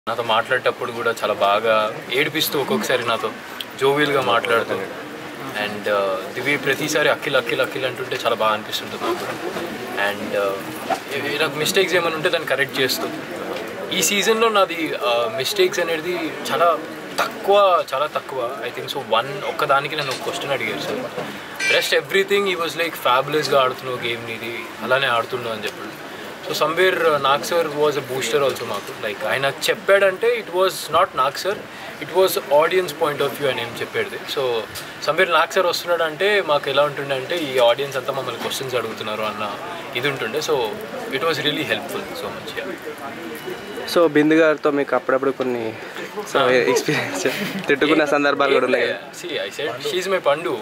నాతో మాట్లాడేటప్పుడు కూడా చాలా బాగా ఏడిపిస్తూ ఒక్కొక్కసారి నాతో జోవియల్గా మాట్లాడుతుంది అండ్ దివి ప్రతిసారి అఖిల్ అఖిల్ అఖిల్ అంటుంటే చాలా బాగా అనిపిస్తుంటుంది నాకు అండ్ నాకు మిస్టేక్స్ ఏమైనా ఉంటే దాన్ని కరెక్ట్ చేస్తూ ఈ సీజన్లో నాది మిస్టేక్స్ అనేది చాలా తక్కువ చాలా తక్కువ ఐ థింక్ సో వన్ ఒక్కదానికి నన్ను ఒక క్వశ్చన్ అడిగారు సార్ రెస్ట్ ఎవ్రీథింగ్ ఈ వాజ్ లైక్ ఫ్యాబులస్గా ఆడుతున్నావు గేమ్ నీది అలానే ఆడుతున్నావు అని చెప్పాడు so somewhere Nag sir was a booster also మాకు లైక్ ఆయన చెప్పాడంటే it was not Nag sir it was audience point of view అని ఏం చెప్పేది సో సమ్వేర్ నాగ్ సార్ వస్తున్నాడు అంటే మాకు ఎలా ఉంటుండే అంటే ఈ ఆడియన్స్ అంతా మమ్మల్ని క్వశ్చన్స్ అడుగుతున్నారు అన్న ఇది ఉంటుండే so it was really helpful so much so Bindu గారితో మీకు అప్పుడప్పుడు కొన్ని సో ఎక్స్పీరియన్స్ తిట్టుకున్న సందర్భాలు కూడా ఉన్నాయి కదా. See I said she my పండు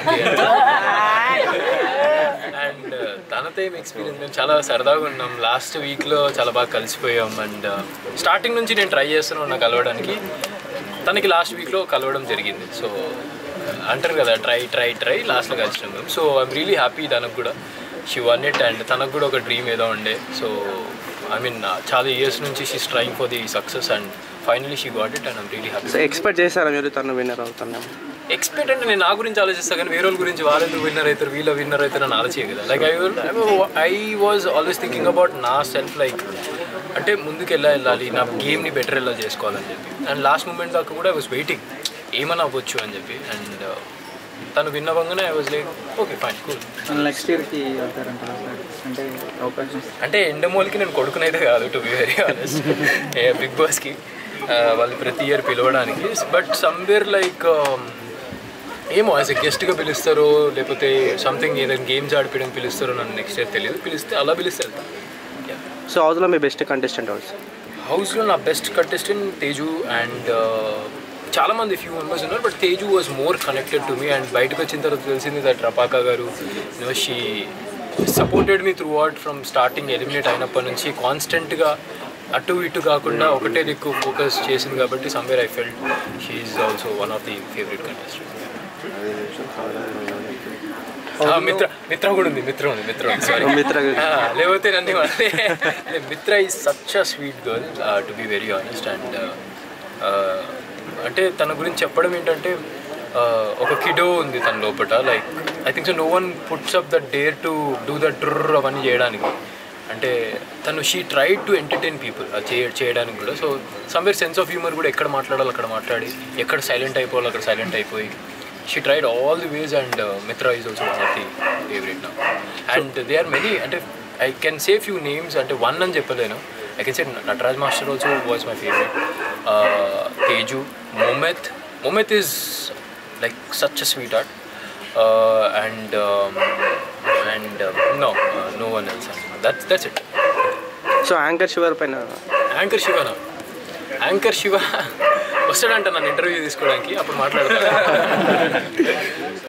అండ్ తనతో ఏం ఎక్స్పీరియన్స్ మేము చాలా సరదాగా ఉన్నాం లాస్ట్ వీక్లో చాలా బాగా కలిసిపోయాం అండ్ స్టార్టింగ్ నుంచి నేను ట్రై చేస్తున్నాను నాకు కలవడానికి తనకి లాస్ట్ వీక్లో కలవడం జరిగింది సో అంటారు కదా ట్రై ట్రై ట్రై లాస్ట్లో కలిసినాం మేము సో ఐఎమ్ రియలీ హ్యాపీ తనకు కూడా షీ వన్ ఇట్ అండ్ తనకు కూడా ఒక డ్రీమ్ ఏదో ఉండే సో ఐ మీన్ చాలా ఇయర్స్ నుంచి she's trying for the success and finally she got it and I'm really happy so expect చేశారా మీరు తను విన్నర్ అవుతున్నాం ఎక్స్పెక్ట్ అంటే నేను నా గురించి ఆలోచిస్తా కానీ వేరే వాళ్ళ గురించి వాళ్ళెందుకు విన్నర్ అవుతారు వీళ్ళ విన్నర్ అవుతారు అని ఆలోచించే కదా like I I was always thinking about నా సెల్ఫ్ లైక్ అంటే ముందుకు ఎలా వెళ్ళాలి నా గేమ్ని బెటర్ ఎలా చేసుకోవాలని చెప్పి అండ్ లాస్ట్ మూమెంట్ దాకా కూడా ఐ వాజ్ వెయిటింగ్ ఏమన్నా అవ్వచ్చు అని చెప్పి అండ్ తను విన్న వంగనే I was like okay fine cool next ఇయర్కి వెళ్తారంటారా సార్ అంటే అవకాశం అంటే ఎండమోల్కి నేను కొడుకునైతే కాదు to be very honest big బాస్కి వాళ్ళు ప్రతి ఇయర్ పిలవడానికి బట్ సమ్వేర్ లైక్ ఏమో యాజ్ ఎ గెస్ట్గా పిలుస్తారో లేకపోతే సంథింగ్ ఏదైనా గేమ్స్ ఆడిపించడం పిలుస్తారో నన్ను నెక్స్ట్ ఇయర్ తెలియదు పిలిస్తే అలా పిలుస్తారు సో హౌస్లో మీ బెస్ట్ కంటెస్టెంట్ ఆల్సో హౌస్లో నా బెస్ట్ కంటెస్టెంట్ తేజు అండ్ చాలా మంది ఫ్యూ మెంబర్స్ ఉన్నారు but Teju was more connected to me and బయటకు వచ్చిన తర్వాత తెలిసింది దట్ రపాకా గారు no she supported me throughout from starting eliminate అయినప్పటి నుంచి కాన్స్టెంట్గా అటు ఇటు కాకుండా ఒకటే దిక్కు ఫోకస్ చేసింది కాబట్టి somewhere I felt she also one of the favourite contestant Mitra Mitra కూడా ఉంది మిత్ర ఉంది మిత్ర ఉంది సారీ మిత్ర ఆ, లేకపోతే నన్ను అంటే Mitra is such a sweet girl to be very honest and అంటే తన గురించి చెప్పడం ఏంటంటే uh, ఒక కిడో ఉంది తన లోపల like I think so no one puts up the dare to do the dare అవన్నీ చేయడానికి అంటే తను she try to entertain people అది చేయ చేయడానికి కూడా so somewhere sense of humour కూడా ఎక్కడ మాట్లాడాలి అక్కడ మాట్లాడి ఎక్కడ సైలెంట్ అయిపోవాలి అక్కడ సైలెంట్ అయిపోయి she tried all the ways and Mitra is also one of the favourite నా అండ్ దే ఆర్ మెనీ అంటే I can say few names అంటే వన్ అని చెప్పలేను I can say Nataraj master also was my favourite Teju Mumaith Mumaith is like such a sweet heart and and no no one else that's that's it so anchor షుగర్ పైన anchor శివనా anchor Shiva వస్తాడంట నన్ను interview తీసుకోవడానికి అప్పుడు మాట్లాడతాను